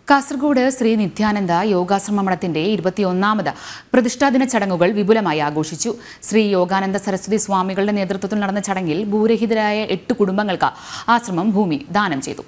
കാസർഗോഡ് ശ്രീ നിത്യാനന്ദ യോഗാശ്രമ മഠത്തിന്റെ ഇരുപത്തിയൊന്നാമത് പ്രതിഷ്ഠാദിന ചടങ്ങുകൾ വിപുലമായി ആഘോഷിച്ചു ശ്രീ യോഗാനന്ദ സരസ്വതി സ്വാമികളുടെ നേതൃത്വത്തിൽ നടന്ന ചടങ്ങിൽ ഭൂരഹിതരായ എട്ട് കുടുംബങ്ങൾക്ക് ആശ്രമം ഭൂമി ദാനം ചെയ്തു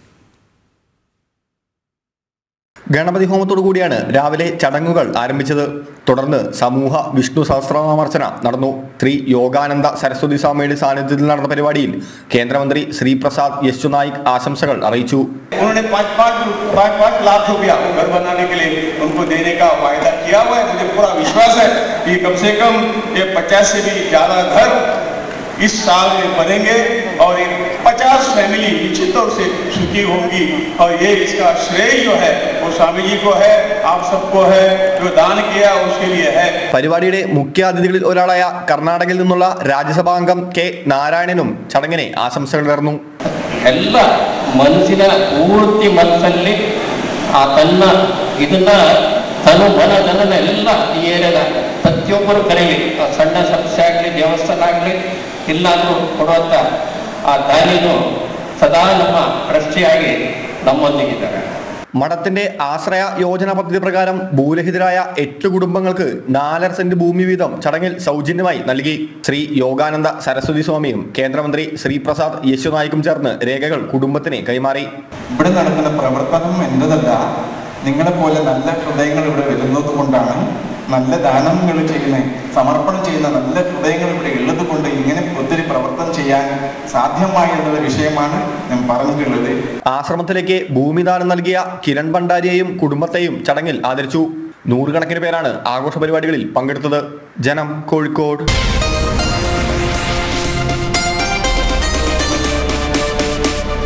ഗണപതി ഹോമത്തോടു കൂടിയാണ് രാവിലെ ചടങ്ങുകൾ ആരംഭിച്ചത് തുടർന്ന് സമൂഹ വിഷ്ണു സഹസ്രനാമർച്ചന നടന്നു ശ്രീ യോഗാനന്ദ സരസ്വതി സ്വാമിയുടെ സാന്നിധ്യത്തിൽ നടന്ന പരിപാടിയിൽ കേന്ദ്രമന്ത്രി ശ്രീപ്രസാദ് യെശു നായിക് ആശംസകൾ അറിയിച്ചു उन्होंने पाँच पाँच पाँच पाँच लाख रुपया घर बनाने के लिए उनको देने का वायदा किया हुआ है मुझे पूरा विश्वास है कि कम से कम ये पचास से भी ज़्यादा घर इस साल में बनेंगे और ये पचास फैमिली निश्चित तौर से सुखी होंगी और ये इसका श्रेय जो है वो स्वामी जी को है आप सबको है जो दान किया उसके लिए है പരിപാടിയുടെ മുഖ്യ അതിഥികളിൽ ഒരാളായ കർണാടകയിൽ നിന്നുള്ള രാജ്യസഭാംഗം കെ നാരായണനും ചടങ്ങിനെ ആശംസകൾ നേർന്നു ಎಲ್ಲ ಮನಸ್ಸಿನ ಪೂರ್ತಿ ಮನಸ್ಸಲ್ಲಿ ಆ ತನ್ನ ಇದನ್ನ ತನು ಮನ ಧನನ ಎಲ್ಲ ಈ ಏರಿಯಾದ ಪ್ರತಿಯೊಬ್ಬರು ಕರೀಲಿ ಆ ಸಣ್ಣ ಸಮಸ್ಯೆ ಆಗಲಿ ದೇವಸ್ಥಾನ ಆಗಲಿ ಎಲ್ಲಾದರೂ ಕೊಡುವಂಥ ಆ ದಾನಿನು ಸದಾ ನಮ್ಮ ಟ್ರಸ್ಟಿಯಾಗಿ ನಮ್ಮೊಂದಿಗಿದ್ದಾರೆ മഠത്തിന്റെ ആശ്രയ യോജന പദ്ധതി പ്രകാരം ഭൂരഹിതരായ എട്ട് കുടുംബങ്ങൾക്ക് നാലര സെന്റ് ഭൂമി വീതം ചടങ്ങിൽ സൗജന്യമായി നൽകി ശ്രീ യോഗാനന്ദ സരസ്വതി സ്വാമിയും കേന്ദ്രമന്ത്രി ശ്രീപ്രസാദ് യെശു നായിക്കും ചേർന്ന് രേഖകൾ കുടുംബത്തിന് കൈമാറി ഇവിടെ നടക്കുന്ന പ്രവർത്തനം എന്റേതല്ല നിങ്ങളെ പോലെ നല്ല ഹൃദയങ്ങൾ ഇവിടെ വരുന്നത് കൊണ്ടാണ് നല്ല ദാനങ്ങൾ ചെയ്യുന്ന സമർപ്പണം ചെയ്യുന്ന നല്ല ഹൃദയങ്ങൾ ഇവിടെ ഉള്ളത് കൊണ്ട് ഇങ്ങനെ ഒത്തിരി പ്രവർത്തനം ചെയ്യാൻ സാധ്യമായി എന്നുള്ള വിഷയമാണ് ഞാൻ പറഞ്ഞിട്ടുള്ളത് ആശ്രമത്തിലേക്ക് ഭൂമിദാനം നൽകിയ കിരൺ ഭണ്ഡാരിയെയും കുടുംബത്തെയും ചടങ്ങിൽ ആദരിച്ചു നൂറുകണക്കിന് പേരാണ് ആഘോഷ പരിപാടികളിൽ പങ്കെടുത്തത് ജനം കോഴിക്കോട്